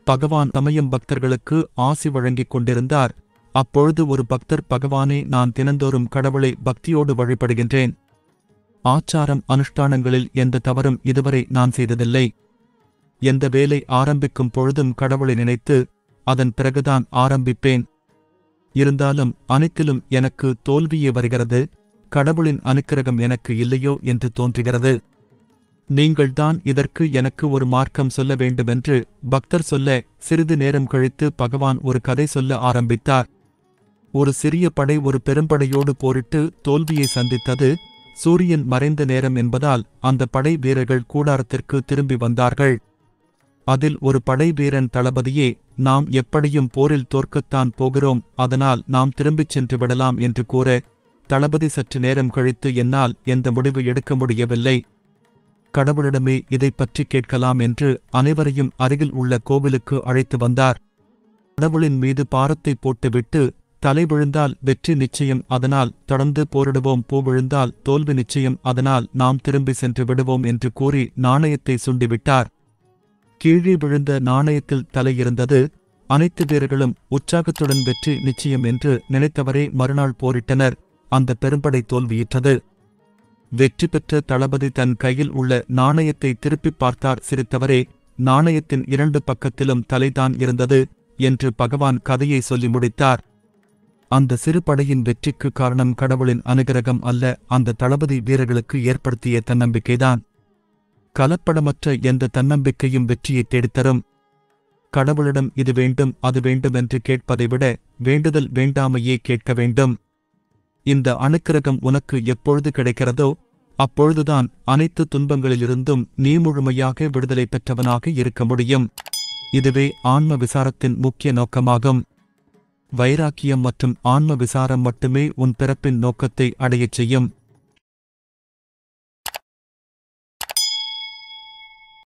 பகவான் சமயம் பக்தர்களுக்கு ஆசி வழங்கிக் கொண்டிருந்தார் அப்பொழுது ஒரு பக்தர் பகவானே நான் தினந்தோறும் கடவுளை பக்தியோடு வழிபடுகின்றேன் ஆச்சாரம் அனுஷ்டானங்களில் எந்த தவறும் இதுவரை நான் செய்ததில்லை எந்த வேலை ஆரம்பிக்கும் பொழுதும் கடவுளை நினைத்து அதன் பிறகுதான் ஆரம்பிப்பேன் இருந்தாலும் அனைத்திலும் எனக்கு தோல்வியே வருகிறது கடவுளின் அனுக்கிரகம் எனக்கு இல்லையோ என்று தோன்றுகிறது நீங்கள்தான் இதற்கு எனக்கு ஒரு மார்க்கம் சொல்ல வேண்டுமென்று பக்தர் சொல்ல சிறிது நேரம் கழித்து பகவான் ஒரு கதை சொல்ல ஆரம்பித்தார் ஒரு சிறிய படை ஒரு பெரும்படையோடு போரிட்டு தோல்வியை சந்தித்தது சூரியன் மறைந்த நேரம் என்பதால் அந்த படை வீரர்கள் கூடாரத்திற்கு திரும்பி வந்தார்கள் அதில் ஒரு படை வீரன் தளபதியே நாம் எப்படியும் போரில் தோற்கத்தான் போகிறோம் அதனால் நாம் திரும்பிச் சென்று விடலாம் என்று கூற தளபதி சற்று நேரம் கழித்து என்னால் எந்த முடிவு எடுக்க முடியவில்லை கடவுளிடமே இதைப் பற்றி கேட்கலாம் என்று அனைவரையும் அருகில் உள்ள கோவிலுக்கு அழைத்து வந்தார் கடவுளின் மீது பாரத்தை போட்டுவிட்டு தலை விழுந்தால் வெற்றி நிச்சயம் அதனால் தொடர்ந்து போரிடுவோம் பூ விழுந்தால் தோல்வி நிச்சயம் அதனால் நாம் திரும்பி சென்று விடுவோம் என்று கூறி நாணயத்தை சுண்டிவிட்டார் கீழே விழுந்த நாணயத்தில் தலை இருந்தது அனைத்து வீரர்களும் உற்சாகத்துடன் வெற்றி நிச்சயம் என்று நினைத்தவரே மறுநாள் போரிட்டனர் அந்த பெரும்படை தோல்வியுற்றது வெற்றி பெற்ற தளபதி தன் கையில் உள்ள நாணயத்தை திருப்பிப் பார்த்தார் சிரித்தவரே நாணயத்தின் இரண்டு பக்கத்திலும் தலைதான் இருந்தது என்று பகவான் கதையை சொல்லி முடித்தார் அந்த சிறு படையின் வெற்றிக்கு காரணம் கடவுளின் அனுகிரகம் அல்ல அந்த தளபதி வீரர்களுக்கு ஏற்படுத்திய தன்னம்பிக்கைதான் கலப்படமற்ற எந்த தன்னம்பிக்கையும் வெற்றியை தேடித்தரும் கடவுளிடம் இது வேண்டும் அது வேண்டும் என்று கேட்பதை விட வேண்டுதல் வேண்டாமையே கேட்க வேண்டும் இந்த அனுக்கிரகம் உனக்கு எப்பொழுது கிடைக்கிறதோ அப்பொழுதுதான் அனைத்து துன்பங்களிலிருந்தும் நீ முழுமையாக விடுதலை பெற்றவனாக இருக்க முடியும் இதுவே ஆன்ம விசாரத்தின் முக்கிய நோக்கமாகும் வைராக்கியம் மற்றும் ஆன்ம விசாரம் மட்டுமே உன் பிறப்பின் நோக்கத்தை அடையச் செய்யும்